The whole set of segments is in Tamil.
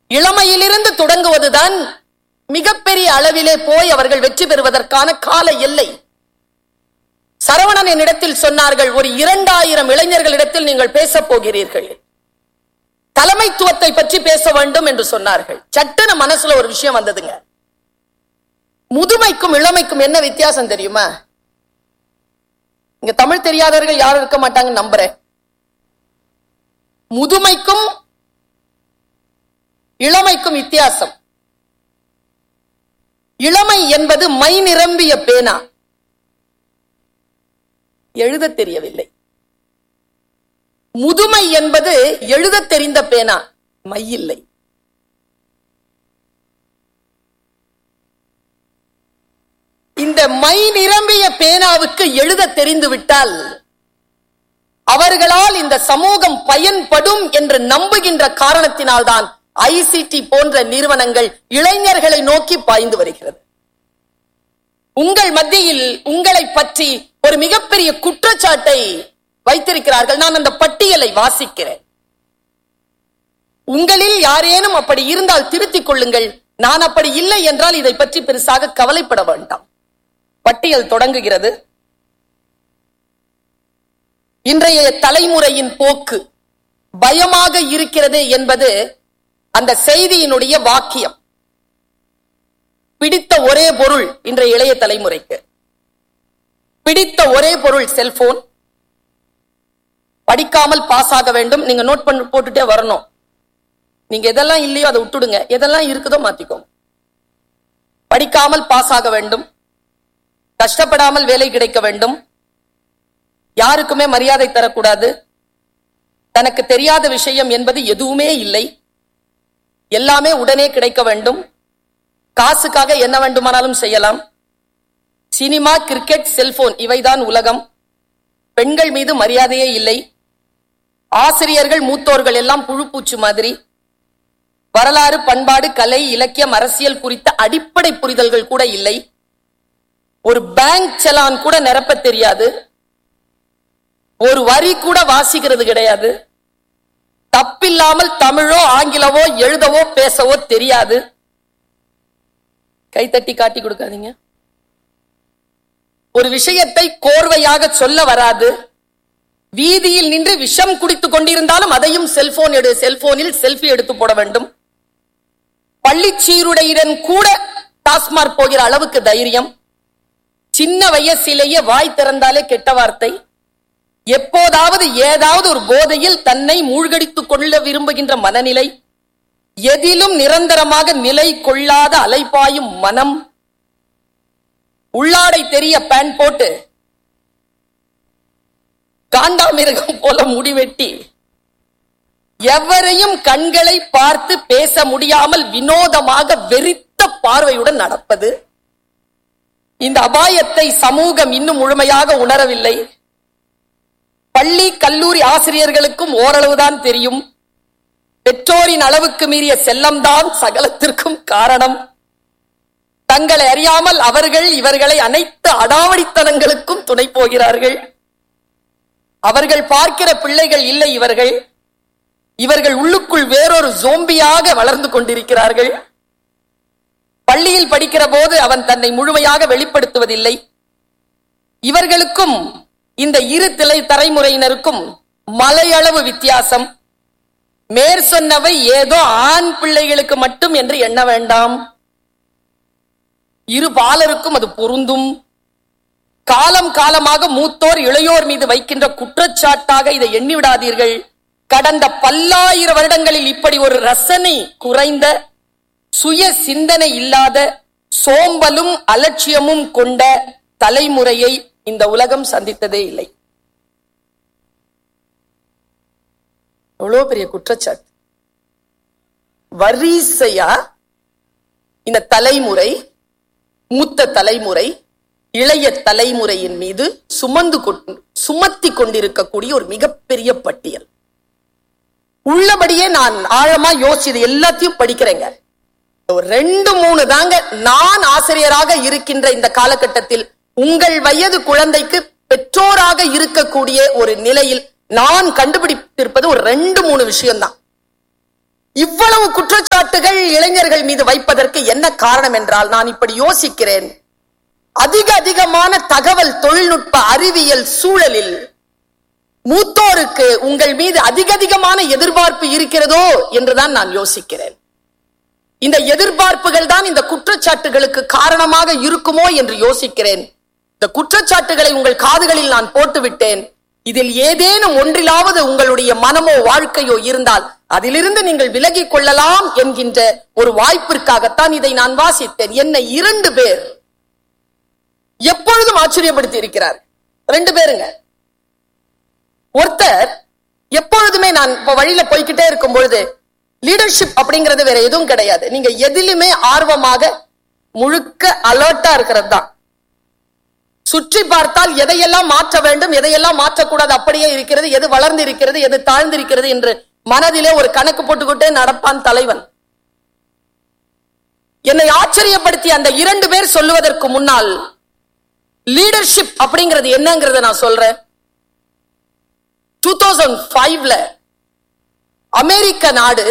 இளமையிலிருந்து தொடங்குவதுதான் மிகப்பெரிய அளவிலே போய் அவர்கள் வெற்றி பெறுவதற்கான கால எல்லை சரவணன் என்னிடத்தில் சொன்னார்கள் ஒரு இரண்டாயிரம் இளைஞர்களிடத்தில் நீங்கள் பேசப் போகிறீர்கள் தலைமைத்துவத்தை பற்றி பேச வேண்டும் என்று சொன்னார்கள் சட்டுன மனசுல ஒரு விஷயம் வந்ததுங்க முதுமைக்கும் இளமைக்கும் என்ன வித்தியாசம் தெரியுமா இங்க தமிழ் தெரியாதவர்கள் யாரும் இருக்க மாட்டாங்கன்னு நம்புறேன் முதுமைக்கும் இளமைக்கும் வித்தியாசம் இளமை என்பது மை நிரம்பிய பேனா எழுத தெரியவில்லை முதுமை என்பது எழுத தெரிந்த பேனா மை இல்லை இந்த மை நிரம்பிய பேனாவுக்கு எழுத தெரிந்து விட்டால் அவர்களால் இந்த சமூகம் பயன்படும் என்று நம்புகின்ற காரணத்தினால்தான் ஐசிடி போன்ற நிறுவனங்கள் இளைஞர்களை நோக்கி பாய்ந்து வருகிறது உங்கள் மத்தியில் உங்களை பற்றி ஒரு மிகப்பெரிய குற்றச்சாட்டை வைத்திருக்கிறார்கள் நான் அந்த பட்டியலை வாசிக்கிறேன் உங்களில் யாரேனும் அப்படி இருந்தால் திருத்திக் கொள்ளுங்கள் நான் அப்படி இல்லை என்றால் இதை பற்றி பெருசாக கவலைப்பட வேண்டாம் பட்டியல் தொடங்குகிறது இன்றைய தலைமுறையின் போக்கு பயமாக இருக்கிறது என்பது அந்த செய்தியினுடைய வாக்கியம் பிடித்த ஒரே பொருள் இன்றைய இளைய தலைமுறைக்கு பிடித்த ஒரே பொருள் செல்போன் படிக்காமல் பாஸ் ஆக வேண்டும் நீங்க நோட் பண்ணி போட்டுட்டே வரணும் நீங்க எதெல்லாம் இல்லையோ அதை விட்டுடுங்க எதெல்லாம் இருக்குதோ மாத்திக்கோங்க படிக்காமல் பாஸ் ஆக வேண்டும் கஷ்டப்படாமல் வேலை கிடைக்க வேண்டும் யாருக்குமே மரியாதை தரக்கூடாது தனக்கு தெரியாத விஷயம் என்பது எதுவுமே இல்லை எல்லாமே உடனே கிடைக்க வேண்டும் காசுக்காக என்ன வேண்டுமானாலும் செய்யலாம் சினிமா கிரிக்கெட் செல்போன் இவைதான் உலகம் பெண்கள் மீது மரியாதையே இல்லை ஆசிரியர்கள் மூத்தோர்கள் எல்லாம் புழுப்பூச்சு மாதிரி வரலாறு பண்பாடு கலை இலக்கியம் அரசியல் குறித்த அடிப்படை புரிதல்கள் கூட இல்லை ஒரு பேங்க் செலான் கூட நிரப்ப தெரியாது ஒரு வரி கூட வாசிக்கிறது கிடையாது தப்பில்லாமல் தமிழோ ஆங்கிலமோ எழுதவோ பேசவோ தெரியாது கைத்தட்டி காட்டி கொடுக்காதீங்க ஒரு விஷயத்தை கோர்வையாக சொல்ல வராது வீதியில் நின்று விஷம் குடித்துக் கொண்டிருந்தாலும் அதையும் செல்போன் எடு செல்போனில் செல்ஃபி எடுத்து போட வேண்டும் பள்ளி சீருடையுடன் கூட டாஸ்மார்க் போகிற அளவுக்கு தைரியம் சின்ன வயசிலேயே வாய் திறந்தாலே கெட்ட வார்த்தை எப்போதாவது ஏதாவது ஒரு போதையில் தன்னை மூழ்கடித்துக் கொள்ள விரும்புகின்ற மனநிலை எதிலும் நிரந்தரமாக நிலை கொள்ளாத அலைப்பாயும் மனம் உள்ளாடை தெரிய பேன் போட்டு காண்டாமிருகம் போல முடிவெட்டி எவரையும் கண்களை பார்த்து பேச முடியாமல் வினோதமாக வெறித்த பார்வையுடன் நடப்பது இந்த அபாயத்தை சமூகம் இன்னும் முழுமையாக உணரவில்லை பள்ளி கல்லூரி ஆசிரியர்களுக்கும் ஓரளவுதான் தெரியும் பெற்றோரின் அளவுக்கு மீறிய செல்லம்தான் சகலத்திற்கும் காரணம் தங்களை அறியாமல் அவர்கள் இவர்களை அனைத்து அடாவடித்தனங்களுக்கும் துணை போகிறார்கள் அவர்கள் பார்க்கிற பிள்ளைகள் இல்லை இவர்கள் இவர்கள் உள்ளுக்குள் வேறொரு ஜோம்பியாக வளர்ந்து கொண்டிருக்கிறார்கள் பள்ளியில் படிக்கிற போது அவன் தன்னை முழுமையாக வெளிப்படுத்துவதில்லை இவர்களுக்கும் இந்த இரு திலை தலைமுறையினருக்கும் மலையளவு வித்தியாசம் மேற் சொன்னவை ஏதோ ஆண் பிள்ளைகளுக்கு மட்டும் என்று எண்ண வேண்டாம் இரு பாலருக்கும் அது பொருந்தும் காலம் காலமாக மூத்தோர் இளையோர் மீது வைக்கின்ற குற்றச்சாட்டாக இதை எண்ணி விடாதீர்கள் கடந்த பல்லாயிரம் வருடங்களில் இப்படி ஒரு ரசனை குறைந்த சுய சிந்தனை இல்லாத சோம்பலும் அலட்சியமும் கொண்ட தலைமுறையை இந்த உலகம் சந்தித்ததே இல்லை எவ்வளவு பெரிய குற்றச்சாட்டு வரிசையா இந்த தலைமுறை மூத்த தலைமுறை இளைய தலைமுறையின் மீது சுமந்து கொண்டு சுமத்தி கொண்டிருக்கக்கூடிய ஒரு மிகப்பெரிய பட்டியல் உள்ளபடியே நான் ஆழமா யோசிச்சு எல்லாத்தையும் படிக்கிறேங்க ஒரு ரெண்டு மூணு தாங்க நான் ஆசிரியராக இருக்கின்ற இந்த காலகட்டத்தில் உங்கள் வயது குழந்தைக்கு பெற்றோராக இருக்கக்கூடிய ஒரு நிலையில் நான் கண்டுபிடித்திருப்பது ஒரு ரெண்டு மூணு விஷயம்தான் இவ்வளவு குற்றச்சாட்டு குற்றச்சாட்டுகள் இளைஞர்கள் மீது வைப்பதற்கு என்ன காரணம் என்றால் நான் இப்படி யோசிக்கிறேன் அதிக அதிகமான தகவல் தொழில்நுட்ப அறிவியல் சூழலில் மூத்தோருக்கு உங்கள் மீது அதிக அதிகமான எதிர்பார்ப்பு இருக்கிறதோ என்றுதான் நான் யோசிக்கிறேன் இந்த எதிர்பார்ப்புகள் தான் இந்த குற்றச்சாட்டுகளுக்கு காரணமாக இருக்குமோ என்று யோசிக்கிறேன் இந்த குற்றச்சாட்டுகளை உங்கள் காதுகளில் நான் போட்டுவிட்டேன் இதில் ஏதேனும் ஒன்றிலாவது உங்களுடைய மனமோ வாழ்க்கையோ இருந்தால் அதிலிருந்து நீங்கள் விலகிக் கொள்ளலாம் என்கின்ற ஒரு வாய்ப்பிற்காகத்தான் இதை நான் வாசித்தேன் என்னை இரண்டு பேர் எப்பொழுதும் ஆச்சரியப்படுத்தி இருக்கிறார் ரெண்டு பேருங்க ஒருத்தர் எப்பொழுதுமே நான் இப்ப வழியில போய்கிட்டே இருக்கும் பொழுது லீடர்ஷிப் அப்படிங்கிறது வேற எதுவும் கிடையாது நீங்க எதிலுமே ஆர்வமாக முழுக்க அலர்ட்டா இருக்கிறது தான் சுற்றி பார்த்தால் எதையெல்லாம் மாற்ற வேண்டும் எதையெல்லாம் மாற்றக்கூடாது அப்படியே இருக்கிறது எது வளர்ந்து இருக்கிறது எது தாழ்ந்து இருக்கிறது என்று மனதிலே ஒரு கணக்கு போட்டுக்கிட்டே நடப்பான் தலைவன் என்னை ஆச்சரியப்படுத்திய அந்த இரண்டு பேர் சொல்லுவதற்கு முன்னால் லீடர்ஷிப் அப்படிங்கிறது என்னங்கிறத நான் சொல்றேன் டூ தௌசண்ட் ஃபைவ்ல அமெரிக்க நாடு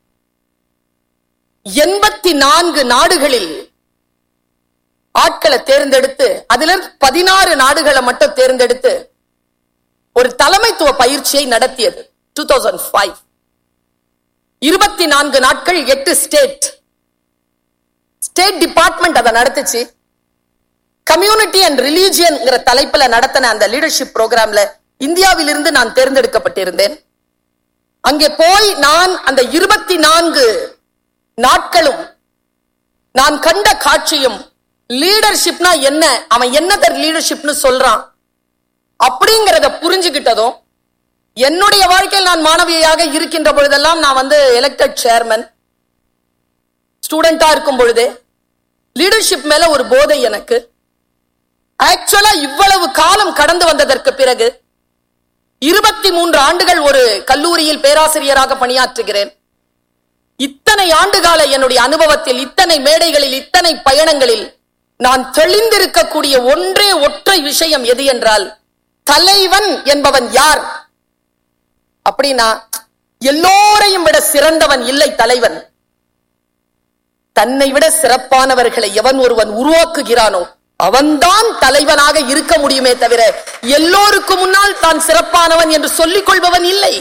எண்பத்தி நான்கு நாடுகளில் ஆட்களை தேர்ந்தெடுத்து அதுல பதினாறு நாடுகளை மட்டும் தேர்ந்தெடுத்து ஒரு தலைமைத்துவ பயிற்சியை நடத்தியது டூ தௌசண்ட் ஃபைவ் இருபத்தி நான்கு நாட்கள் எட்டு ஸ்டேட் ஸ்டேட் டிபார்ட்மெண்ட் அதை நடத்துச்சு கம்யூனிட்டி அண்ட் ரிலீஜியன் தலைப்புல நடத்தின அந்த லீடர்ஷிப் ப்ரோக்ராம்ல இந்தியாவிலிருந்து நான் தேர்ந்தெடுக்கப்பட்டிருந்தேன் அங்கே போய் நான் அந்த இருபத்தி நான்கு நாட்களும் நான் கண்ட காட்சியும் லீடர்ஷிப்னா என்ன அவன் என்னத லீடர்ஷிப்னு சொல்றான் அப்படிங்கறத புரிஞ்சுகிட்டதும் என்னுடைய வாழ்க்கையில் நான் மாணவியாக இருக்கின்ற பொழுதெல்லாம் நான் வந்து எலெக்டட் சேர்மன் ஸ்டூடெண்டா இருக்கும் பொழுதே லீடர்ஷிப் மேல ஒரு போதை எனக்கு ஆக்சுவலா இவ்வளவு காலம் கடந்து வந்ததற்கு பிறகு இருபத்தி மூன்று ஆண்டுகள் ஒரு கல்லூரியில் பேராசிரியராக பணியாற்றுகிறேன் இத்தனை ஆண்டுகால என்னுடைய அனுபவத்தில் இத்தனை மேடைகளில் இத்தனை பயணங்களில் நான் தெளிந்திருக்கக்கூடிய ஒன்றே ஒற்றை விஷயம் எது என்றால் தலைவன் என்பவன் யார் அப்படின்னா எல்லோரையும் விட சிறந்தவன் இல்லை தலைவன் தன்னை விட சிறப்பானவர்களை எவன் ஒருவன் உருவாக்குகிறானோ அவன்தான் தலைவனாக இருக்க முடியுமே தவிர எல்லோருக்கும் முன்னால் தான் சிறப்பானவன் என்று சொல்லிக் கொள்பவன் இல்லை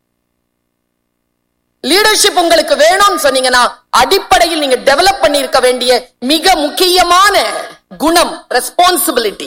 லீடர்ஷிப் உங்களுக்கு வேணும்னு சொன்னீங்கன்னா அடிப்படையில் நீங்க டெவலப் பண்ணிருக்க வேண்டிய மிக முக்கியமான குணம் ரெஸ்பான்சிபிலிட்டி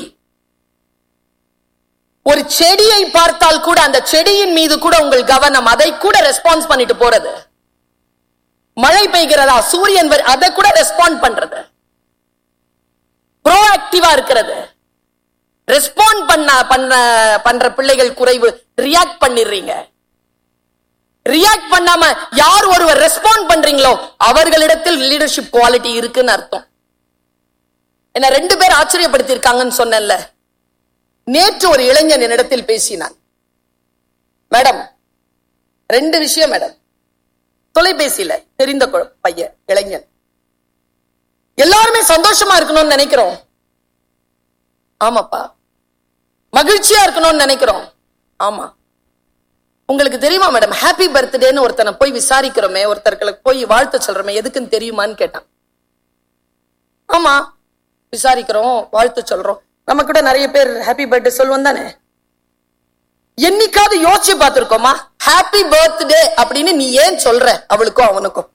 ஒரு செடியை பார்த்தால் கூட அந்த செடியின் மீது கூட உங்கள் கவனம் அதை கூட ரெஸ்பான்ஸ் பண்ணிட்டு போறது மழை பெய்கிறதா சூரியன் வரு- அதை கூட ரெஸ்பாண்ட் பண்றது ப்ரோஆக்டிவா இருக்கிறது ரெஸ்பாண்ட் பண்ண பண்ண பண்ற பிள்ளைகள் குறைவு ரியாக்ட் பண்ணிடுறீங்க ரியாக்ட் பண்ணாம யார் ஒருவர் ரெஸ்பாண்ட் பண்றீங்களோ அவர்களிடத்தில் லீடர்ஷிப் குவாலிட்டி இருக்குன்னு அர்த்தம் என்ன ரெண்டு பேர் ஆச்சரியப்படுத்தி இருக்காங்கன்னு சொன்னேன்ல நேற்று ஒரு இளைஞன் என்னிடத்தில் பேசினான் மேடம் ரெண்டு விஷயம் மேடம் தொலைபேசியில தெரிந்த கு- பையன் இளைஞன் எல்லாருமே சந்தோஷமா இருக்கணும்னு நினைக்கிறோம் ஆமாப்பா மகிழ்ச்சியா இருக்கணும்னு நினைக்கிறோம் ஆமா உங்களுக்கு தெரியுமா மேடம் ஹாப்பி பர்த்டேன்னு ஒருத்தனை போய் விசாரிக்கிறோமே ஒருத்தர்களுக்கு போய் வாழ்த்து சொல்றோமே எதுக்குன்னு தெரியுமான்னு கேட்டான் ஆமா விசாரிக்கிறோம் வாழ்த்து சொல்றோம் நம்ம கூட நிறைய பேர் ஹாப்பி பர்த்டே சொல்லுவோம் தானே என்னைக்காவது யோசிச்சு பார்த்திருக்கோமா ஹாப்பி பர்த்டே அப்படின்னு நீ ஏன் சொல்ற அவளுக்கும் அவனுக்கும்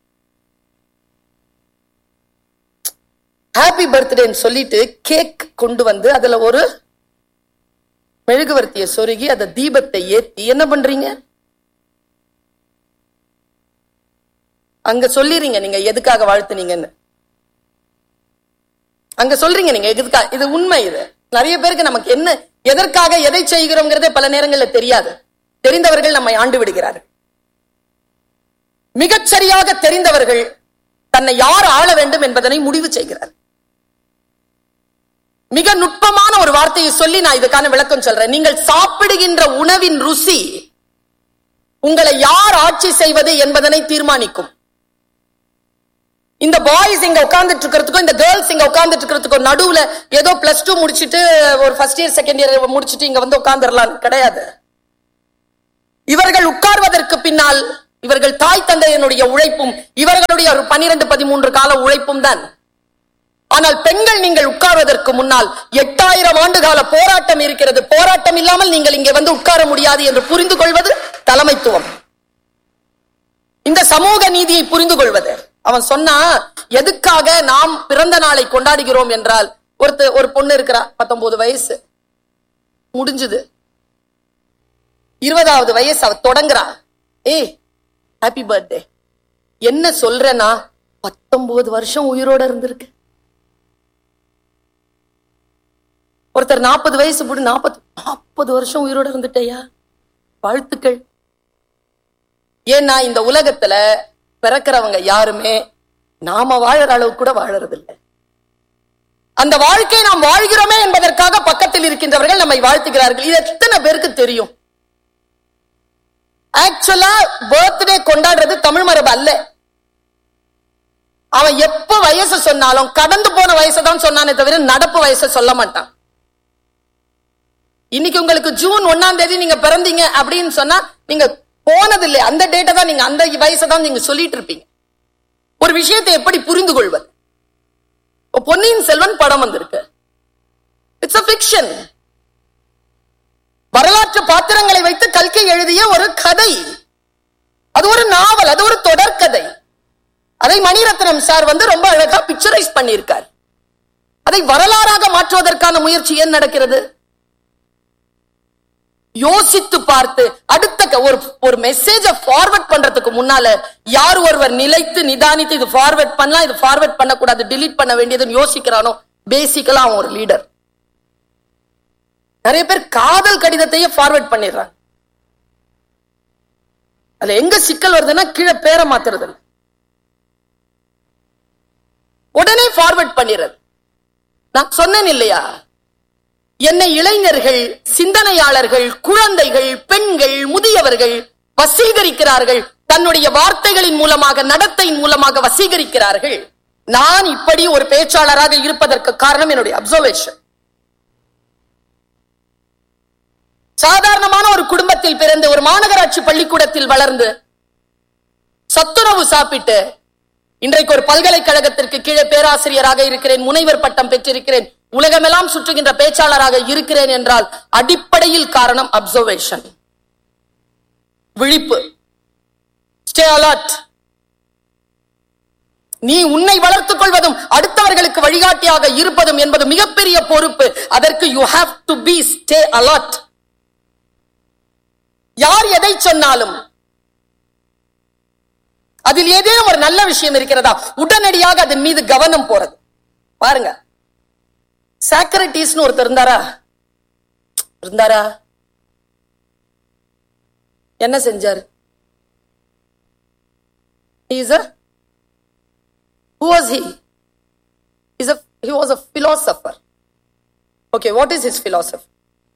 ஹாப்பி பர்த்டேன்னு சொல்லிட்டு கேக் கொண்டு வந்து அதுல ஒரு மெழுகுவர்த்தியை சொருகி அந்த தீபத்தை ஏத்தி என்ன பண்றீங்க அங்க சொல்லிறீங்க நீங்க எதுக்காக வாழ்த்துனீங்கன்னு அங்க சொல்றீங்க நீங்க எதுக்காக இது உண்மை இது நிறைய பேருக்கு நமக்கு என்ன எதற்காக எதை செய்கிறோங்கிறதே பல நேரங்கள்ல தெரியாது தெரிந்தவர்கள் நம்மை ஆண்டு விடுகிறார்கள் மிகச்சரியாக தெரிந்தவர்கள் தன்னை யார் ஆள வேண்டும் என்பதனை முடிவு செய்கிறார் மிக நுட்பமான ஒரு வார்த்தையை சொல்லி நான் இதுக்கான விளக்கம் சொல்றேன் நீங்கள் சாப்பிடுகின்ற உணவின் ருசி உங்களை யார் ஆட்சி செய்வது என்பதனை தீர்மானிக்கும் இந்த பாய்ஸ் இங்க உட்கார்ந்துட்டு இருக்கிறதுக்கும் இந்த கேர்ள்ஸ் இங்க உட்கார்ந்துட்டு இருக்கிறதுக்கும் நடுவுல ஏதோ பிளஸ் டூ முடிச்சிட்டு ஒரு ஃபர்ஸ்ட் இயர் செகண்ட் இயர் முடிச்சிட்டு இங்க வந்து உட்கார்ந்துடலாம் கிடையாது இவர்கள் உட்கார்வதற்கு பின்னால் இவர்கள் தாய் தந்தையனுடைய உழைப்பும் இவர்களுடைய ஒரு பனிரெண்டு பதிமூன்று கால உழைப்பும் தான் ஆனால் பெண்கள் நீங்கள் உட்கார்வதற்கு முன்னால் எட்டாயிரம் ஆண்டு கால போராட்டம் இருக்கிறது போராட்டம் இல்லாமல் நீங்கள் இங்கே வந்து உட்கார முடியாது என்று புரிந்து கொள்வது தலைமைத்துவம் இந்த சமூக நீதியை புரிந்து கொள்வது அவன் சொன்னா எதுக்காக நாம் பிறந்த நாளை கொண்டாடுகிறோம் என்றால் ஒருத்த ஒரு பொண்ணு இருக்கிறா பத்தொன்பது வயசு முடிஞ்சுது இருபதாவது வயசு அவ தொடங்குறா ஏய் ஹாப்பி பர்த்டே என்ன சொல்றேன்னா பத்தொன்பது வருஷம் உயிரோட இருந்திருக்கு ஒருத்தர் நாற்பது வயசு போட்டு நாற்பது நாற்பது வருஷம் உயிரோட இருந்துட்டேயா வாழ்த்துக்கள் ஏன்னா இந்த உலகத்துல பிறக்கிறவங்க யாருமே நாம வாழற அளவு கூட வாழறது இல்லை அந்த வாழ்க்கை நாம் வாழ்கிறோமே என்பதற்காக பக்கத்தில் இருக்கின்றவர்கள் நம்மை வாழ்த்துகிறார்கள் இது எத்தனை பேருக்கு தெரியும் ஆக்சுவலா பர்த்டே கொண்டாடுறது தமிழ் மரபு அல்ல அவன் எப்ப வயசு சொன்னாலும் கடந்து போன வயசை தான் சொன்னானே தவிர நடப்பு வயசை சொல்ல மாட்டான் இன்னைக்கு உங்களுக்கு ஜூன் ஒன்னாம் தேதி நீங்க பிறந்தீங்க அப்படின்னு சொன்னா நீங்க போனது இல்லை அந்த டேட்டை தான் நீங்க அந்த வயசை தான் நீங்க சொல்லிட்டு இருப்பீங்க ஒரு விஷயத்தை எப்படி புரிந்து கொள்வது இப்ப பொன்னியின் செல்வன் படம் வந்திருக்கு இட்ஸ் a fiction வரலாற்று பாத்திரங்களை வைத்து கல்கி எழுதிய ஒரு கதை அது ஒரு நாவல் அது ஒரு தொடர்கதை அதை மணிரத்னம் சார் வந்து ரொம்ப அழகா பிக்சரைஸ் பண்ணியிருக்கார் அதை வரலாறாக மாற்றுவதற்கான முயற்சி ஏன் நடக்கிறது யோசித்து பார்த்து அடுத்த க- ஒரு ஒரு மெசேஜ ஃபார்வர்ட் பண்றதுக்கு முன்னால யார் ஒருவர் நிலைத்து நிதானித்து இது ஃபார்வர்ட் பண்ணலாம் இது ஃபார்வர்ட் பண்ணக்கூடாது delete பண்ண வேண்டியதுன்னு யோசிக்கிறானோ பேசிக்கலா அவன் ஒரு லீடர் நிறைய பேர் காதல் கடிதத்தையே ஃபார்வர்ட் பண்ணிடுறாங்க அதுல எங்க சிக்கல் வருதுன்னா கீழே பேரை மாத்துறது இல்ல. உடனே ஃபார்வர்ட் பண்ணிடுறது நான் சொன்னேன் இல்லையா என்னை இளைஞர்கள் சிந்தனையாளர்கள் குழந்தைகள் பெண்கள் முதியவர்கள் வசீகரிக்கிறார்கள் தன்னுடைய வார்த்தைகளின் மூலமாக நடத்தையின் மூலமாக வசீகரிக்கிறார்கள் நான் இப்படி ஒரு பேச்சாளராக இருப்பதற்கு காரணம் என்னுடைய அப்சர்வேஷன் சாதாரணமான ஒரு குடும்பத்தில் பிறந்து ஒரு மாநகராட்சி பள்ளிக்கூடத்தில் வளர்ந்து சத்துணவு சாப்பிட்டு இன்றைக்கு ஒரு பல்கலைக்கழகத்திற்கு கீழே பேராசிரியராக இருக்கிறேன் முனைவர் பட்டம் பெற்றிருக்கிறேன் உலகமெல்லாம் சுற்றுகின்ற பேச்சாளராக இருக்கிறேன் என்றால் அடிப்படையில் காரணம் அப்சர்வேஷன் விழிப்பு ஸ்டே அலர்ட் நீ உன்னை வளர்த்துக் கொள்வதும் அடுத்தவர்களுக்கு வழிகாட்டியாக இருப்பதும் என்பது மிகப்பெரிய பொறுப்பு அதற்கு you have to be stay alert யார் எதை சொன்னாலும் அதில் ஏதேனும் ஒரு நல்ல விஷயம் இருக்கிறதா உடனடியாக அதன் மீது கவனம் போறது பாருங்க சாக்ரட்டிஸ்னு ஒருத்தர் இருந்தாரா இருந்தாரா என்ன செஞ்சாரு He's a who was he? He's a he was a philosopher. Okay, what is his philosophy?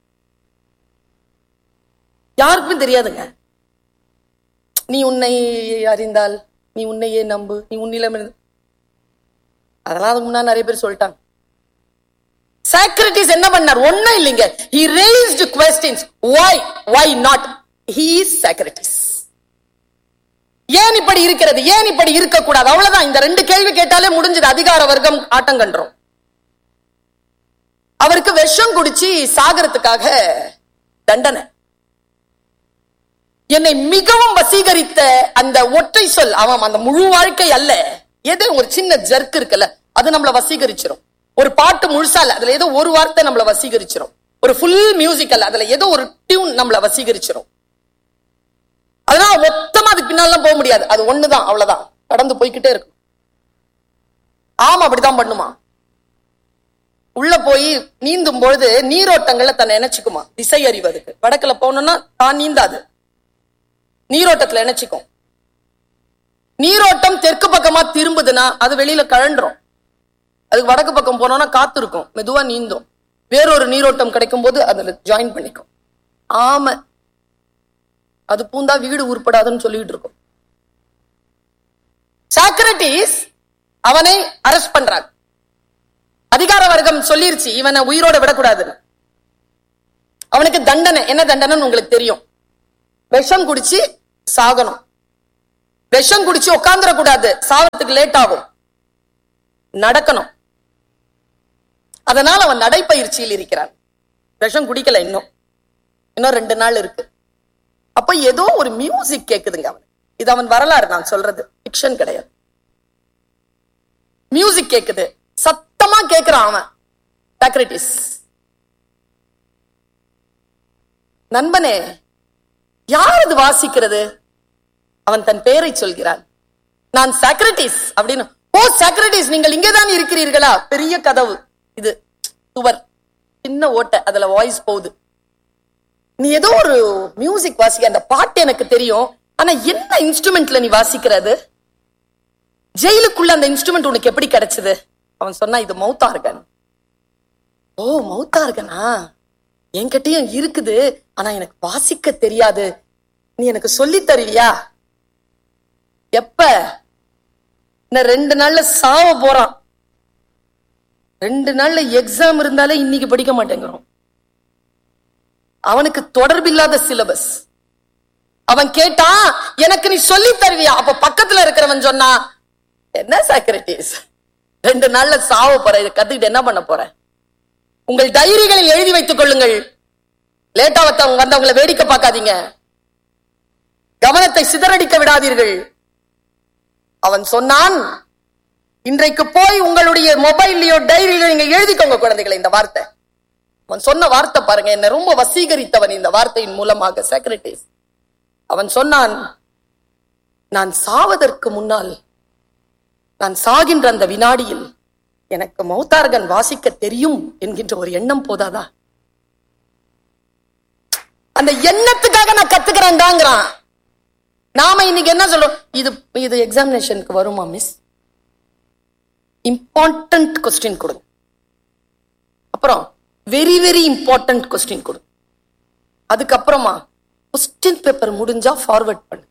யாருக்குமே தெரியாதுங்க நீ உன்னை அறிந்தால் நீ உன்னையே நம்பு நீ உன்னிலம் இருந்து- அதெல்லாம் அதுக்கு முன்னாடி நிறைய பேர் சொல்லிட்டாங்க சாக்ரட்டிஸ் என்ன பண்ணார் ஒண்ணும் இல்லைங்க he raised questions why why not he is Socrates ஏன் இப்படி இருக்கிறது ஏன் இப்படி இருக்கக்கூடாது அவ்வளவுதான் இந்த ரெண்டு கேள்வி கேட்டாலே முடிஞ்சது அதிகார வர்க்கம் ஆட்டம் கண்டுரும் அவருக்கு விஷம் குடிச்சு சாகரத்துக்காக தண்டனை என்னை மிகவும் வசீகரித்த அந்த ஒற்றை சொல் அவன் அந்த முழு வாழ்க்கை அல்ல ஏதோ ஒரு சின்ன ஜர்க் இருக்குல்ல அது நம்மள வசீகரிச்சிரும் ஒரு பாட்டு முழுசா இல்ல அதுல ஏதோ ஒரு வார்த்தை நம்மள வசீகரிச்சிரும் ஒரு ஃபுல் மியூசிக் அல்ல அதுல ஏதோ ஒரு டியூன் நம்மள வசீகரிச்சிரும் அதனால மொத்தமா அதுக்கு பின்னாலாம் போக முடியாது அது ஒண்ணுதான் அவ்வளவுதான் கடந்து போய்க்கிட்டே இருக்கும் ஆமா அப்படிதான் பண்ணுமா உள்ள போய் நீந்தும் பொழுது நீரோட்டங்கள்ல தன்னை நினைச்சுக்குமா திசை அறிவதுக்கு வடக்குல போனோம்னா தான் நீந்தாது நீரோட்டத்துல நினைச்சுக்கும் நீரோட்டம் தெற்கு பக்கமா திரும்புதுன்னா அது வெளியில கழண்டுரும் அதுக்கு வடக்கு பக்கம் போனோம்னா காத்து இருக்கும் மெதுவா நீந்தும் வேறொரு நீரோட்டம் கிடைக்கும் போது அதுல ஜாயின் பண்ணிக்கும் ஆமா அது பூந்தா வீடு உருப்படாதுன்னு சொல்லிட்டு இருக்கும் சாக்ரட்டிஸ் அவனை அரெஸ்ட் பண்றாங்க அதிகார வர்க்கம் சொல்லிருச்சு இவனை உயிரோட விடக்கூடாதுன்னு அவனுக்கு தண்டனை என்ன தண்டனைன்னு உங்களுக்கு தெரியும் விஷம் குடிச்சு சாகணும் விஷம் குடிச்சு உட்காந்துட கூடாது சாவறதுக்கு லேட் ஆகும் நடக்கணும் அதனால் அவன் நடைப்பயிற்சியில் இருக்கிறான் விஷம் குடிக்கல இன்னும் இன்னும் ரெண்டு நாள் இருக்கு அப்ப ஏதோ ஒரு மியூசிக் கேக்குதுங்க அவன் இது அவன் வரலாறு நான் சொல்றது ஃபிக்ஷன் கிடையாது மியூசிக் கேக்குது சத்தமா கேக்குறான் அவன் சாக்ரட்டிஸ் நண்பனே யார் இது வாசிக்கிறது அவன் தன் பெயரை சொல்கிறான் நான் சாக்ரட்டிஸ் அப்படின்னு ஓ சாக்ரட்டிஸ் நீங்கள் இங்கேதான் இருக்கிறீர்களா பெரிய கதவு இது சுவர் சின்ன ஓட்டை அதுல வாய்ஸ் போகுது நீ ஏதோ ஒரு மியூசிக் வாசிக்க அந்த பாட்டு எனக்கு தெரியும் ஆனா என்ன இன்ஸ்ட்ருமெண்ட்ல நீ வாசிக்கிறது ஜெயிலுக்குள்ள அந்த இன்ஸ்ட்ருமெண்ட் உனக்கு எப்படி கிடைச்சது அவன் சொன்னா இது மௌத்தார்கன் ஓ மௌத்தார்கனா என்கிட்டயும் இருக்குது ஆனா எனக்கு வாசிக்க தெரியாது நீ எனக்கு சொல்லி தருவியா எப்ப இந்த ரெண்டு நாள்ல சாவ போறான் ரெண்டு நாள்ல எக்ஸாம் இருந்தாலே இன்னைக்கு படிக்க மாட்டேங்கிறோம் அவனுக்கு தொடர்பில்லாத சிலபஸ் அவன் கேட்டான் எனக்கு நீ சொல்லி தருவியா அப்ப பக்கத்துல இருக்கிறவன் சொன்னா என்ன சாக்ரட்டிஸ் ரெண்டு நாள்ல சாவ போற இதை கத்துக்கிட்டு என்ன பண்ண போற உங்கள் டைரிகளில் எழுதி வைத்துக் கொள்ளுங்கள் லேட்டா வந்தவங்க வந்தவங்களை வேடிக்கை பார்க்காதீங்க கவனத்தை சிதறடிக்க விடாதீர்கள் அவன் சொன்னான் இன்றைக்கு போய் உங்களுடைய மொபைல்லையோ டைரியிலோ நீங்க எழுதிக்கோங்க குழந்தைகளை இந்த வார்த்தை அவன் சொன்ன வார்த்தை பாருங்க என்ன ரொம்ப வசீகரித்தவன் இந்த வார்த்தையின் மூலமாக செக்ரட்டரிஸ் அவன் சொன்னான் நான் சாவதற்கு முன்னால் நான் சாகின்ற அந்த வினாடியில் எனக்கு மௌத்தார்கன் வாசிக்க தெரியும் என்கின்ற ஒரு எண்ணம் போதாதா அந்த எண்ணத்துக்காக நான் கத்துக்கிறேன்டாங்கிறான் நாம இன்னைக்கு என்ன சொல்றோம் இது இது எக்ஸாமினேஷனுக்கு வருமா மிஸ் இம்பார்ட்டன்ட் கொஸ்டின் கொடுங்க அப்புறம் வெரி வெரி இம்பார்ட்டன்ட் கொஸ்டின் கொடு அதுக்கப்புறமா கொஸ்டின் பேப்பர் முடிஞ்சா ஃபார்வர்ட் பண்ணு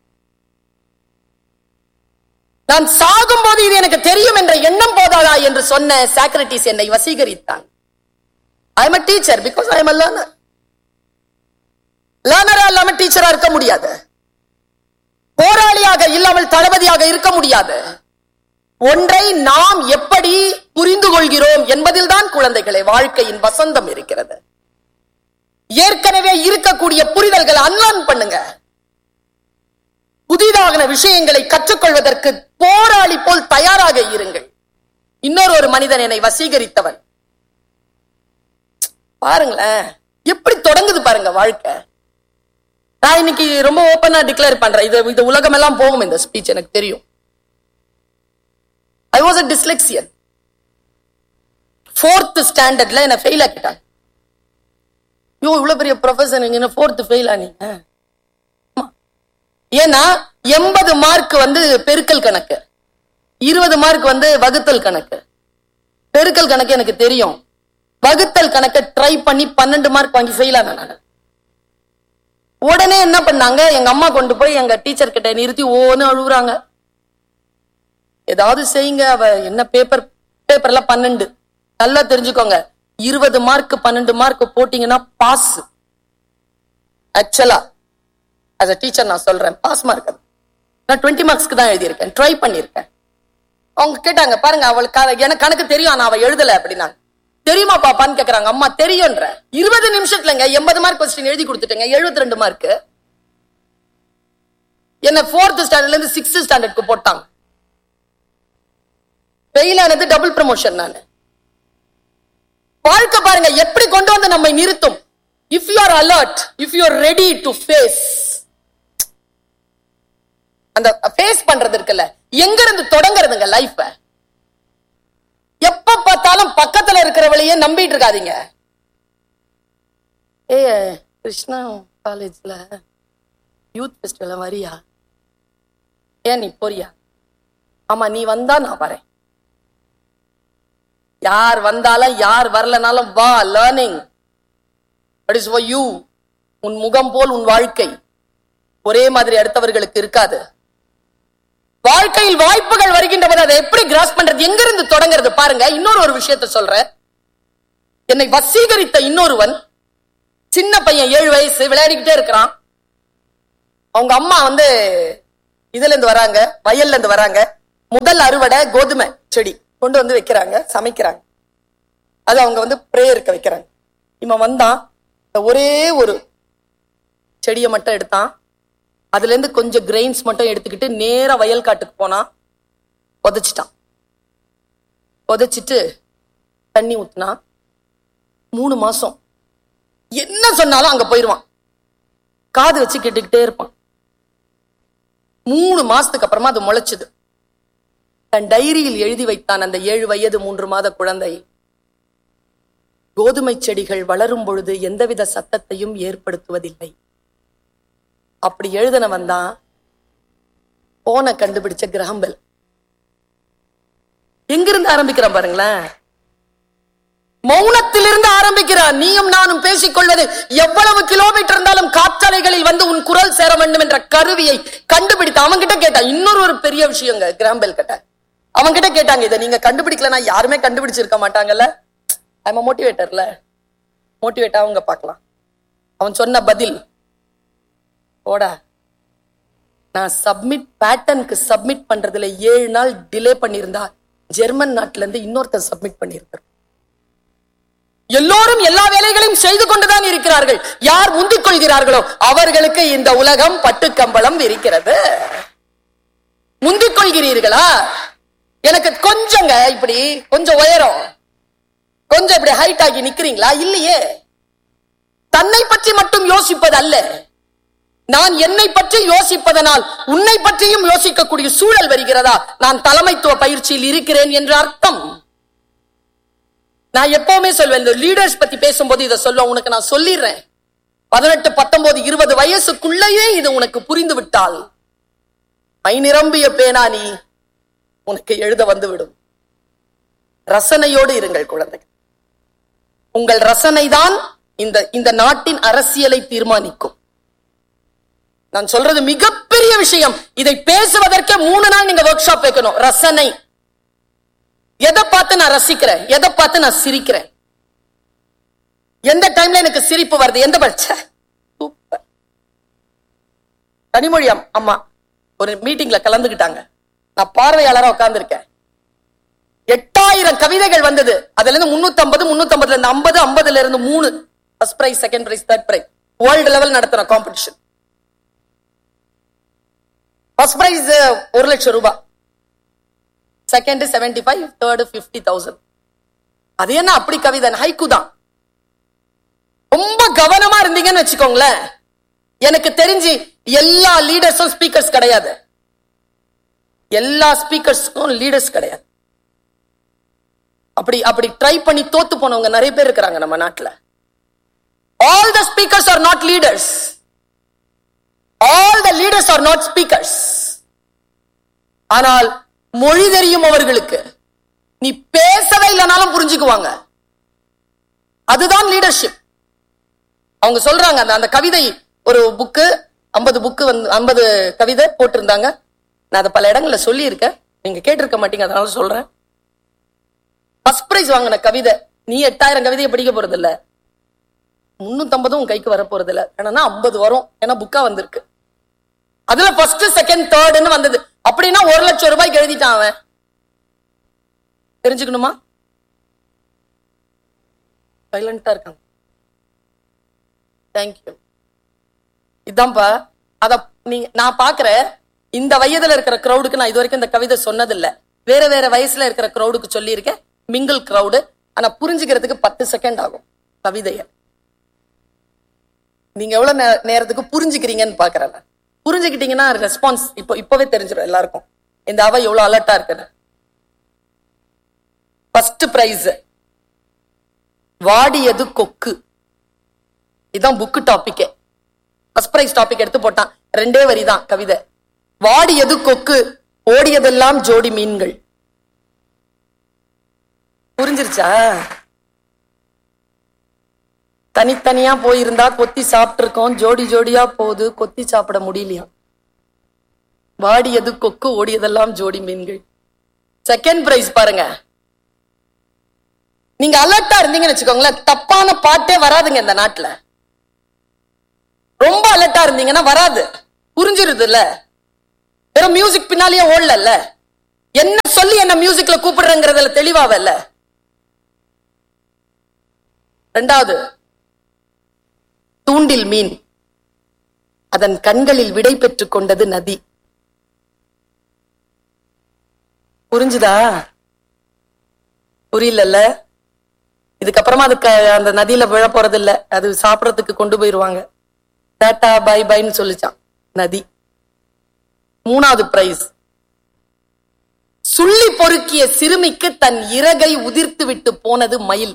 நான் சாகும் போது இது எனக்கு தெரியும் என்ற எண்ணம் போதாதா என்று சொன்ன சாக்ரட்டிஸ் என்னை வசீகரித்தான் I am teacher because I am learner லேர்னரா இல்லாம டீச்சரா இருக்க முடியாது போராளியாக இல்லாமல் தளபதியாக இருக்க முடியாது ஒன்றை நாம் எப்படி புரிந்து கொள்கிறோம் என்பதில் தான் குழந்தைகளே வாழ்க்கையின் வசந்தம் இருக்கிறது ஏற்கனவே இருக்கக்கூடிய புரிதல்களை அன்லான் பண்ணுங்க புதிதான விஷயங்களை கற்றுக்கொள்வதற்கு போராளி போல் தயாராக இருங்கள் இன்னொரு ஒரு மனிதன் என்னை வசீகரித்தவன் பாருங்களேன் எப்படி தொடங்குது பாருங்க வாழ்க்கை நான் இன்னைக்கு ரொம்ப ஓப்பனா டிக்ளேர் பண்றேன் இது இது உலகம் எல்லாம் போகும் இந்த ஸ்பீச் எனக்கு தெரியும் ஐ வாஸ் அ டிஸ்லெக்சியன் ஃபோர்த் ஸ்டாண்டர்ட்ல என்ன ஃபெயில் ஆக்கிட்டாங்க ஐயோ இவ்வளவு பெரிய ப்ரொஃபசர் நீங்க என்ன ஃபோர்த் ஃபெயில் ஆனீங்க ஆமா. ஏன்னா எண்பது மார்க் வந்து பெருக்கல் கணக்கு இருபது மார்க் வந்து வகுத்தல் கணக்கு பெருக்கல் கணக்கு எனக்கு தெரியும் வகுத்தல் கணக்கை ட்ரை பண்ணி பன்னெண்டு மார்க் வாங்கி ஃபெயில் ஆனேன் நான் உடனே என்ன பண்ணாங்க எங்க அம்மா கொண்டு போய் எங்க டீச்சர் கிட்ட நிறுத்தி ஓன்னு அழுகுறாங்க ஏதாவது செய்யுங்க அவ என்ன பேப்பர் பேப்பர்ல பன்னெண்டு நல்லா தெரிஞ்சுக்கோங்க இருபது மார்க் பன்னெண்டு மார்க் போட்டீங்கன்னா பாஸ் ஆக்சுவலா அஸ் அ டீச்சர் நான் சொல்றேன் பாஸ் மார்க் நான் டுவெண்ட்டி மார்க்ஸ்க்கு தான் எழுதியிருக்கேன் ட்ரை பண்ணியிருக்கேன் அவங்க கேட்டாங்க பாருங்க அவளுக்கு க- எனக்கு கணக்கு தெரியும் ஆனா அவ எழுதல அப்படின்னா தெரியுமா பாப்பான்னு கேக்குறாங்க அம்மா தெரியும்ன்ற இருபது நிமிஷத்துலங்க எண்பது மார்க் கொஸ்டின் எழுதி கொடுத்துட்டேங்க எழுபத்தி ரெண்டு மார்க் என்ன ஃபோர்த் ஸ்டாண்டர்ட்ல இருந்து சிக்ஸ்த் ஸ்டாண்டர்ட்க்கு போட்டாங்க ஃபெயில் ஆனது டபுள் ப்ரமோஷன் நான் வாழ்க்கை பாருங்க எப்படி கொண்டு வந்து நம்மை நிறுத்தும் if you are alert if you are ready to face அந்த ஃபேஸ் பண்றது இருக்குல்ல எங்க இருந்து தொடங்குறதுங்க லைஃப எப்ப பார்த்தாலும் பக்கத்துல இருக்கிறவளையே நம்பிட்டு இருக்காதீங்க ஏ கிருஷ்ணா காலேஜ்ல யூத் ஃபெஸ்டிவல் வரியா ஏன் நீ போறியா ஆமா நீ வந்தா நான் வரேன் யார் வந்தாலும் யார் வரலனாலும் வா learning it is for you உன் முகம் போல் உன் வாழ்க்கை ஒரே மாதிரி அடுத்தவர்களுக்கு இருக்காது வாழ்க்கையில் வாய்ப்புகள் வருகின்ற போது அதை எப்படி கிராஸ் பண்றது எங்க இருந்து தொடங்குறது பாருங்க இன்னொரு ஒரு விஷயத்த சொல்றேன் என்னை வசீகரித்த இன்னொருவன் சின்ன பையன் ஏழு வயசு விளையாடிக்கிட்டே இருக்கிறான் அவங்க அம்மா வந்து இதுல இருந்து வராங்க வயல்ல இருந்து வராங்க முதல் அறுவடை கோதுமை செடி கொண்டு வந்து வைக்கிறாங்க சமைக்கிறாங்க அது அவங்க வந்து பிரேயருக்கு வைக்கிறாங்க இவன் வந்தான் இந்த ஒரே ஒரு செடியை மட்டும் எடுத்தான் அதுல இருந்து கொஞ்சம் கிரெயின்ஸ் மட்டும் எடுத்துக்கிட்டு நேரா வயல் காட்டுக்கு போனான் புதைச்சிட்டான் புதைச்சிட்டு தண்ணி ஊத்துனா மூணு மாசம் என்ன சொன்னாலும் அங்க போயிருவான் காது வச்சு கேட்டுக்கிட்டே இருப்பான் மூணு மாசத்துக்கு அப்புறமா அது முளைச்சுது தன் டைரியில் எழுதி வைத்தான் அந்த ஏழு வயது மூன்று மாத குழந்தை கோதுமை செடிகள் வளரும் பொழுது எந்தவித சத்தத்தையும் ஏற்படுத்துவதில்லை அப்படி எழுதினவன் தான் போனை கண்டுபிடிச்ச கிராம்பல் எங்கிருந்து ஆரம்பிக்கிறான் பாருங்களேன் மௌனத்திலிருந்து ஆரம்பிக்கிறான் நீயும் நானும் பேசிக்கொள்வது எவ்வளவு கிலோமீட்டர் இருந்தாலும் காற்றலைகளில் வந்து உன் குரல் சேர வேண்டும் என்ற கருவியை கண்டுபிடித்த அவன்கிட்ட கேட்டான் இன்னொரு ஒரு பெரிய விஷயங்க கிராம்பெல் கிட்ட அவன்கிட்ட கேட்டாங்க இதை நீங்க கண்டுபிடிக்கலனா யாருமே கண்டுபிடிச்சிருக்க மாட்டாங்கல்ல ஐம் மோட்டிவேட்டர்ல மோட்டிவேட் அவங்க பார்க்கலாம் அவன் சொன்ன பதில் போடா நான் சப்மிட் பேட்டர்னுக்கு சப்மிட் பண்றதுல ஏழு நாள் டிலே பண்ணியிருந்தா ஜெர்மன் நாட்டுல இருந்து இன்னொருத்தர் சப்மிட் பண்ணியிருக்கார் எல்லோரும் எல்லா வேலைகளையும் செய்து கொண்டுதான் இருக்கிறார்கள் யார் முந்திக் கொள்கிறார்களோ அவர்களுக்கு இந்த உலகம் பட்டு கம்பளம் விரிக்கிறது முந்திக் கொள்கிறீர்களா எனக்கு கொஞ்சங்க இப்படி கொஞ்சம் உயரம் கொஞ்சம் இப்படி ஹைட் ஆகி நிக்கிறீங்களா இல்லையே தன்னை பற்றி மட்டும் யோசிப்பது அல்ல நான் என்னை பற்றி யோசிப்பதனால் உன்னை பற்றியும் யோசிக்கக்கூடிய சூழல் வருகிறதா நான் தலைமைத்துவ பயிற்சியில் இருக்கிறேன் என்று அர்த்தம் நான் எப்பவுமே சொல்வேன் இந்த லீடர்ஸ் பத்தி பேசும்போது இதை சொல்ல உனக்கு நான் சொல்லிடுறேன் பதினெட்டு பத்தொன்பது இருபது வயசுக்குள்ளேயே இது உனக்கு புரிந்து விட்டால் மை நிரம்பிய பேனா நீ உனக்கு எழுத வந்துவிடும் ரசனையோடு இருங்கள் குழந்தைகள் உங்கள் ரசனை தான் இந்த இந்த நாட்டின் அரசியலை தீர்மானிக்கும் நான் சொல்றது மிகப்பெரிய விஷயம் இதை பேசுவதற்கே மூணு நாள் நீங்க ஒர்க் ஷாப் வைக்கணும் ரசனை எதை பார்த்து நான் ரசிக்கிறேன் எதை பார்த்து நான் சிரிக்கிறேன் எந்த டைம்ல எனக்கு சிரிப்பு வருது எந்த பட்ச சூப்பர் கனிமொழி அம்- அம்மா ஒரு மீட்டிங்ல கலந்துக்கிட்டாங்க நான் பார்வையாளரா உட்கார்ந்திருக்கேன் எட்டாயிரம் கவிதைகள் வந்தது அதுல இருந்து முன்னூத்தி ஐம்பது முன்னூத்தி ஐம்பதுல இருந்து ஐம்பது ஐம்பதுல இருந்து மூணு first prize second prize third prize world level நடத்துற காம்படிஷன் ஃபர்ஸ்ட் பிரைஸ் ஒரு லட்சம் ரூபாய் second seventy five third fifty thousand அது என்ன அப்படி கவிதை ஹைக்கு தான் ரொம்ப கவனமா இருந்தீங்கன்னு வச்சுக்கோங்களேன் எனக்கு தெரிஞ்சு எல்லா லீடர்ஸும் ஸ்பீக்கர்ஸ் கிடையாது எல்லா ஸ்பீக்கர்ஸ்க்கும் லீடர்ஸ் கிடையாது அப்படி அப்படி ட்ரை பண்ணி தோத்து போனவங்க நிறைய பேர் இருக்கிறாங்க நம்ம நாட்டுல all the speakers are not leaders all the leaders are not speakers ஆனால் மொழி தெரியும் அவர்களுக்கு நீ பேசவே இல்லைனாலும் புரிஞ்சுக்குவாங்க அதுதான் லீடர்ஷிப் அவங்க சொல்றாங்க அந்த அந்த கவிதை ஒரு புக்கு ஐம்பது புக்கு வந்து ஐம்பது கவிதை போட்டிருந்தாங்க நான் அதை பல இடங்கள்ல சொல்லியிருக்கேன் நீங்க கேட்டிருக்க மாட்டீங்க அதனால சொல்றேன் ஃபர்ஸ்ட் பிரைஸ் வாங்கின கவிதை நீ எட்டாயிரம் கவிதையை படிக்க போறது இல்ல முன்னூத்தம்பதும் உன் கைக்கு வர போறது இல்ல ஏன்னா ஐம்பது வரும் ஏன்னா புக்கா வந்திருக்கு அதுல ஃபர்ஸ்ட் செகண்ட் தேர்ட்னு வந்தது அப்படின்னா ஒரு லட்சம் ரூபாய்க்கு எழுதிட்டான் அவன் தெரிஞ்சுக்கணுமா சைலண்டா இருக்காங்க தேங்க்யூ இதான்ப்பா அத நீங்க நான் பாக்குறேன் இந்த வயதுல இருக்கிற கிரௌடுக்கு நான் இது வரைக்கும் இந்த கவிதை சொன்னதில்ல வேற வேற வயசுல இருக்கிற கிரௌடுக்கு சொல்லியிருக்கேன் மிங்கிள் கிரௌடு ஆனா புரிஞ்சுக்கிறதுக்கு பத்து செகண்ட் ஆகும் கவிதைய நீங்க எவ்வளவு நே- நேரத்துக்கு புரிஞ்சுக்கிறீங்கன்னு பாக்குறேன் நான். புரிஞ்சுக்கிட்டீங்கன்னா ரெஸ்பான்ஸ் இப்போ இப்பவே தெரிஞ்சிடும் எல்லாருக்கும் இந்த அவை எவ்வளவு அலர்ட்டா இருக்குன்னு ஃபர்ஸ்ட் பிரைஸ் வாடியது கொக்கு இதான் புக்கு டாபிக்கே ஃபர்ஸ்ட் பிரைஸ் டாபிக் எடுத்து போட்டான் ரெண்டே வரி தான் கவிதை வாடியது கொக்கு ஓடியதெல்லாம் ஜோடி மீன்கள் புரிஞ்சிருச்சா தனித்தனியா போயிருந்தா கொத்தி சாப்பிட்டு இருக்கோம் ஜோடி ஜோடியா போகுது கொத்தி சாப்பிட முடியலையா வாடியது கொக்கு ஓடியதெல்லாம் ஜோடி மீன்கள் செகண்ட் பிரைஸ் பாருங்க நீங்க அலர்ட்டா இருந்தீங்கன்னு வச்சுக்கோங்களேன் தப்பான பாட்டே வராதுங்க இந்த நாட்டுல ரொம்ப அலர்ட்டா இருந்தீங்கன்னா வராது புரிஞ்சிருது இல்ல வெறும் மியூசிக் பின்னாலேயே ஓடல என்ன சொல்லி என்ன மியூசிக்ல கூப்பிடுறங்கிறதுல தெளிவாவல்ல ரெண்டாவது தூண்டில் மீன் அதன் கண்களில் விடை பெற்றுக் கொண்டது நதி புரிஞ்சுதா புரியலல்ல இதுக்கப்புறமா அதுக்கு அந்த நதியில விழ போறது இல்ல அது சாப்பிடறதுக்கு கொண்டு போயிருவாங்க டாட்டா பை பைன்னு சொல்லிச்சான் நதி மூணாவது பிரைஸ் சுள்ளி பொறுக்கிய சிறுமிக்கு தன் இறகை உதிர்த்து விட்டு போனது மயில்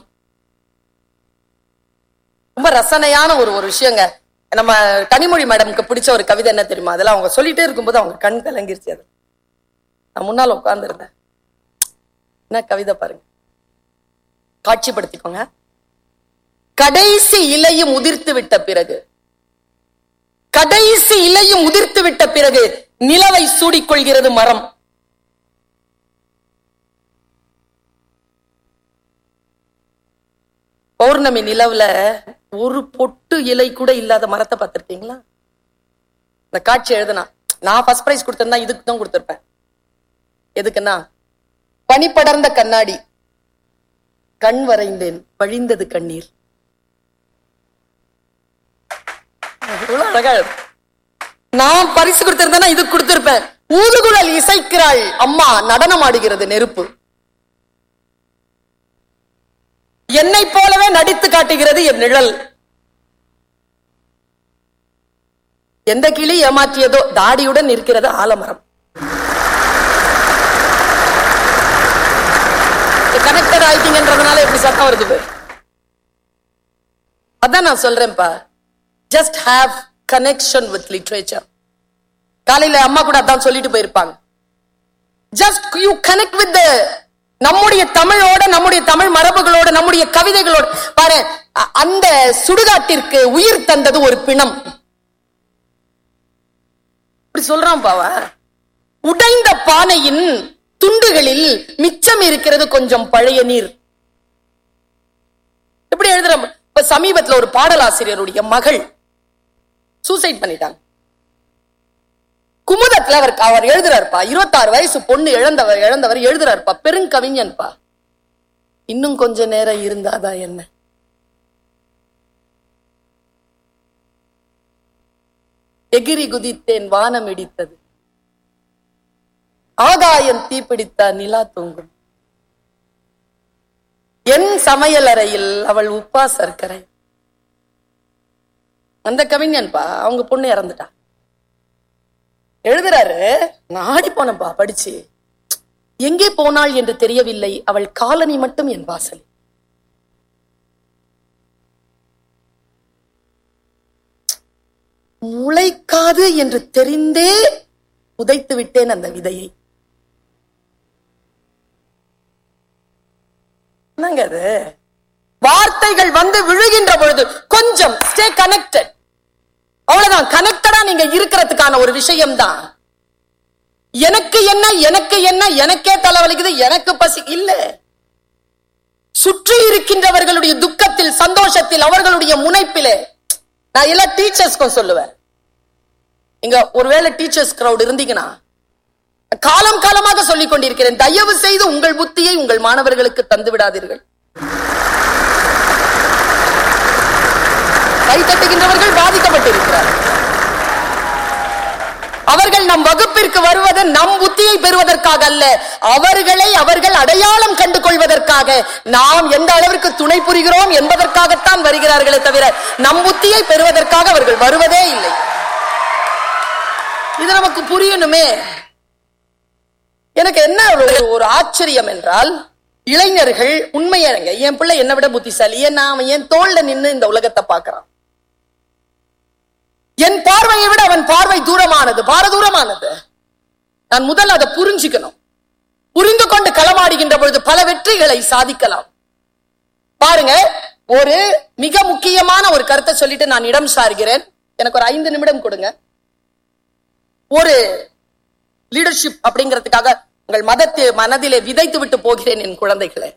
ரொம்ப ரசனையான ஒரு ஒரு விஷயங்க நம்ம கனிமொழி மேடம்க்கு பிடிச்ச ஒரு கவிதை என்ன தெரியுமா அதெல்லாம் அவங்க சொல்லிட்டே இருக்கும்போது அவங்க கண் கலங்கிருச்சு அது நான் முன்னால உட்கார்ந்துருந்தேன் என்ன கவிதை பாருங்க காட்சிப்படுத்திக்கோங்க கடைசி இலையும் உதிர்த்து விட்ட பிறகு கடைசி இலையும் உதிர்த்து விட்ட பிறகு நிலவை சூடிக்கொள்கிறது மரம் பௌர்ணமி நிலவுல ஒரு பொட்டு இலை கூட இல்லாத மரத்தை பார்த்திருக்கீங்களா இந்த காட்சி எழுதுனா நான் ஃபர்ஸ்ட் பிரைஸ் கொடுத்திருந்தா இதுக்கு தான் கொடுத்திருப்பேன் எதுக்குன்னா பனி படர்ந்த கண்ணாடி கண் வரைந்தேன் வழிந்தது கண்ணீர் எவ்வளவு அழகா எழுது. நான் பரிசு கொடுத்திருந்தேன்னா இது கொடுத்திருப்பேன் ஊதுகுழல் இசைக்கிறாள் அம்மா நடனம் ஆடுகிறது நெருப்பு என்னை போலவே நடித்து காட்டுகிறது என் நிழல் எந்த கிளி ஏமாற்றியதோ தாடியுடன் இருக்கிறது ஆலமரம் கனெக்டட் ஆயிட்டீங்கன்றதுனால எப்படி சத்தம் வருது பாரு. அதான் நான் சொல்றேன்ப்பா just have connection with literature காலையில அம்மா கூட அதான் சொல்லிட்டு போயிருப்பாங்க ஜஸ்ட் யூ கனெக்ட் வித் நம்முடைய தமிழோட நம்முடைய தமிழ் மரபுகளோட நம்முடைய கவிதைகளோட பாரு அ- அந்த சுடுகாட்டிற்கு உயிர் தந்தது ஒரு பிணம் இப்படி சொல்றான் பாவா உடைந்த பானையின் துண்டுகளில் மிச்சம் இருக்கிறது கொஞ்சம் பழைய நீர் எப்படி எழுதுற இப்ப சமீபத்துல ஒரு பாடலாசிரியருடைய மகள் சூசைட் பண்ணிட்டாங்க குமுதத்துல அவர் அவர் எழுதுறாருப்பா இருபத்தாறு வயசு பொண்ணு இழந்தவர் இழந்தவர் எழுதுறாருப்பா பெருங்கவிஞன்பா இன்னும் கொஞ்ச நேரம் இருந்தாதான் என்ன எகிரி குதித்தேன் வானம் இடித்தது ஆகாயம் தீப்பிடித்தா நிலா தூங்கும் என் சமையலறையில் அவள் உப்பா சர்க்கரை அந்த கவிஞன்பா அவங்க பொண்ணு இறந்துட்டா எழுதுறாரு நாடி போனப்பா படிச்சு எங்கே போனாள் என்று தெரியவில்லை அவள் காலனி மட்டும் என் வாசல் முளைக்காது என்று தெரிந்தே உதைத்து விட்டேன் அந்த விதையை என்னங்க அது வார்த்தைகள் வந்து விழுகின்ற பொழுது கொஞ்சம் ஸ்டே கனெக்டட் அவ்வளவுதான் கனெக்டடா நீங்க இருக்கிறதுக்கான ஒரு விஷயம் தான் எனக்கு என்ன எனக்கு என்ன எனக்கே தலைவலிக்குது எனக்கு பசி இல்ல சுற்றி இருக்கின்றவர்களுடைய துக்கத்தில் சந்தோஷத்தில் அவர்களுடைய முனைப்பிலே நான் எல்லாம் டீச்சர்ஸ்க்கும் சொல்லுவேன் இங்க ஒருவேளை டீச்சர்ஸ் கிரவுட் இருந்தீங்கன்னா காலம் காலமாக சொல்லிக் கொண்டிருக்கிறேன் தயவு செய்து உங்கள் புத்தியை உங்கள் மாணவர்களுக்கு தந்து விடாதீர்கள் கை தட்டுகின்றவர்கள் பாதிக்கப்பட்டிருக்கிறார்கள் அவர்கள் நம் வகுப்பிற்கு வருவது நம் புத்தியை பெறுவதற்காக அல்ல அவர்களை அவர்கள் அடையாளம் கண்டு கொள்வதற்காக நாம் எந்த அளவிற்கு துணை புரிகிறோம் என்பதற்காகத்தான் வருகிறார்களே தவிர நம் புத்தியை பெறுவதற்காக அவர்கள் வருவதே இல்லை இது நமக்கு புரியணுமே எனக்கு என்ன ஒரு ஒரு ஆச்சரியம் என்றால் இளைஞர்கள் உண்மையாங்க என் பிள்ளை என்னை விட புத்திசாலி ஏன் அவன் என் தோல்ல நின்னு இந்த உலகத்தை பார்க்கறான் என் பார்வையை விட அவன் பார்வை தூரமானது பாரதூரமானது நான் முதல்ல அதை புரிஞ்சுக்கணும் புரிந்து கொண்டு களமாடுகின்ற பொழுது பல வெற்றிகளை சாதிக்கலாம் பாருங்க ஒரு மிக முக்கியமான ஒரு கருத்தை சொல்லிட்டு நான் இடம் சார்கிறேன் எனக்கு ஒரு ஐந்து நிமிடம் கொடுங்க ஒரு லீடர்ஷிப் அப்படிங்கிறதுக்காக உங்கள் மதத்தை மனதிலே விதைத்து விட்டு போகிறேன் என் குழந்தைகளே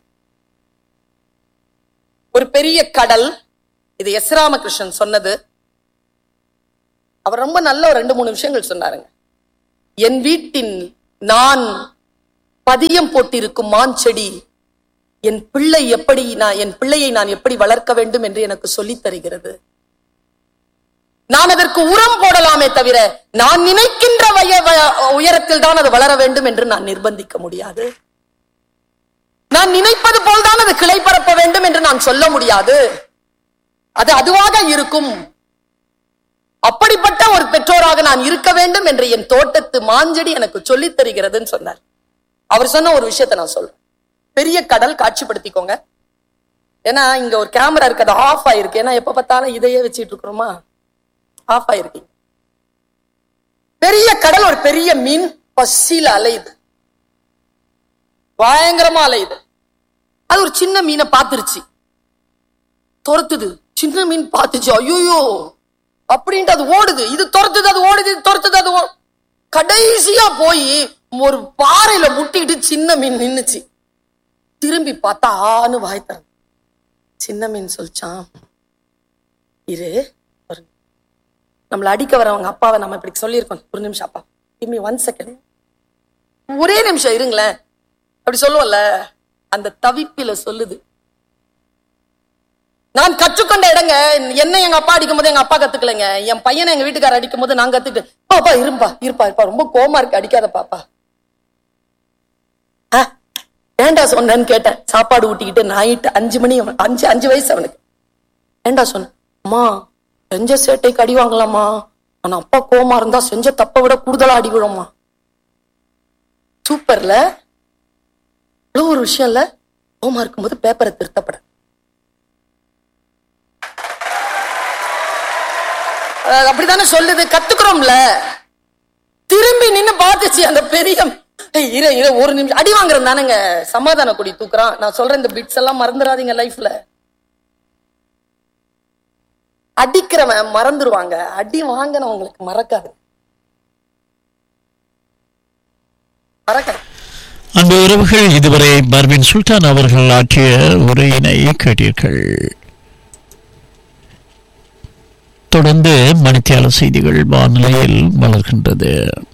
ஒரு பெரிய கடல் இது எஸ் ராமகிருஷ்ணன் சொன்னது அவர் ரொம்ப நல்ல ஒரு ரெண்டு மூணு விஷயங்கள் சொன்னாருங்க என் வீட்டின் நான் பதியம் போட்டிருக்கும் மான் செடி என் பிள்ளை எப்படி நான் என் பிள்ளையை நான் எப்படி வளர்க்க வேண்டும் என்று எனக்கு சொல்லித் தருகிறது நான் அதற்கு உரம் போடலாமே தவிர நான் நினைக்கின்ற வய வ- உயரத்தில் தான் அது வளர வேண்டும் என்று நான் நிர்பந்திக்க முடியாது நான் நினைப்பது போல்தான் அது கிளை பரப்ப வேண்டும் என்று நான் சொல்ல முடியாது அது அதுவாக இருக்கும் அப்படிப்பட்ட ஒரு பெற்றோராக நான் இருக்க வேண்டும் என்று என் தோட்டத்து மாஞ்செடி எனக்கு சொல்லித் தருகிறதுன்னு சொன்னார் அவர் சொன்ன ஒரு விஷயத்தை நான் சொல்றேன் பெரிய கடல் காட்சிப்படுத்திக்கோங்க ஏன்னா இங்க ஒரு கேமரா இருக்கு அது ஆஃப் ஆயிருக்கு ஏன்னா எப்ப பார்த்தாலும் இதையே வச்சிட்டு இருக்கிறோமா ஆஃப் ஆயிருக்கு பெரிய கடல் ஒரு பெரிய மீன் பசியில அலையுது பயங்கரமா அலையுது அது ஒரு சின்ன மீனை பார்த்துருச்சு துரத்துது சின்ன மீன் பார்த்துச்சு ஐயோயோ அப்படின்ட்டு அது ஓடுது இது துரத்துது அது ஓடுது இது துரத்துது அது ஓ- கடைசியா போய் ஒரு பாறையில முட்டிட்டு சின்ன மீன் நின்னுச்சு திரும்பி பார்த்தா ஆன்னு வாய் திறந்து சின்ன மீன் சொல்லிச்சான் இரு ஒரு நம்மள அடிக்க வரவங்க அப்பாவை நம்ம இப்படி சொல்லியிருக்கோம் ஒரு நிமிஷம் அப்பா கிமி ஒன் செகண்ட் ஒரே நிமிஷம் இருங்களேன் அப்படி சொல்லுவோம்ல அந்த தவிப்பில சொல்லுது நான் கற்றுக்கொண்ட இடங்க என்ன எங்க அப்பா அடிக்கும் போது எங்க அப்பா கத்துக்கலைங்க என் பையனை எங்க வீட்டுக்காரர் அடிக்கும் போது நான் கத்துட்டு பாப்பா இருப்பா இருப்பா இருப்பா ரொம்ப கோமா இருக்கு அடிக்காத பாப்பா ஆ, ஏன்டா சொன்னேன்னு கேட்டேன் சாப்பாடு ஊட்டிக்கிட்டு நைட்டு அஞ்சு மணி அவன்- அஞ்சு அஞ்சு வயசு அவனுக்கு ஏன்டா சொன்ன அம்மா செஞ்ச சேட்டைக்கு அடி வாங்கலாமா ஆனா அப்பா கோமா இருந்தா செஞ்ச தப்பை விட கூடுதலா அடி விழுமா சூப்பர்ல இவ்வளவு ஒரு விஷயம் இல்ல கோமா இருக்கும்போது பேப்பரை திருத்தப்பட அஹ் அப்படித்தானே சொல்லுது கத்துக்கிறோம்ல திரும்பி நின்னு பார்த்துச்சு அந்த பெரிய ஏய், இரு இரு ஒரு நிமிஷம் அடி வாங்குறேன் தானேங்க சமாதான கொடி தூக்குறான் நான் சொல்றேன் இந்த பிட்ஸ் எல்லாம் மறந்துடாதீங்க லைஃப்ல அடிக்கிறவன் மறந்துருவாங்க அடி வாங்கினவங்களுக்கு மறக்காது மறக்காது அந்த உறவுகள் இதுவரை பர்வின் சுல்தான் அவர்கள் ஆற்றிய உரையினை கேட்டீர்கள் தொடர்ந்து மணித்தியால செய்திகள் வானிலையில் வளர்கின்றது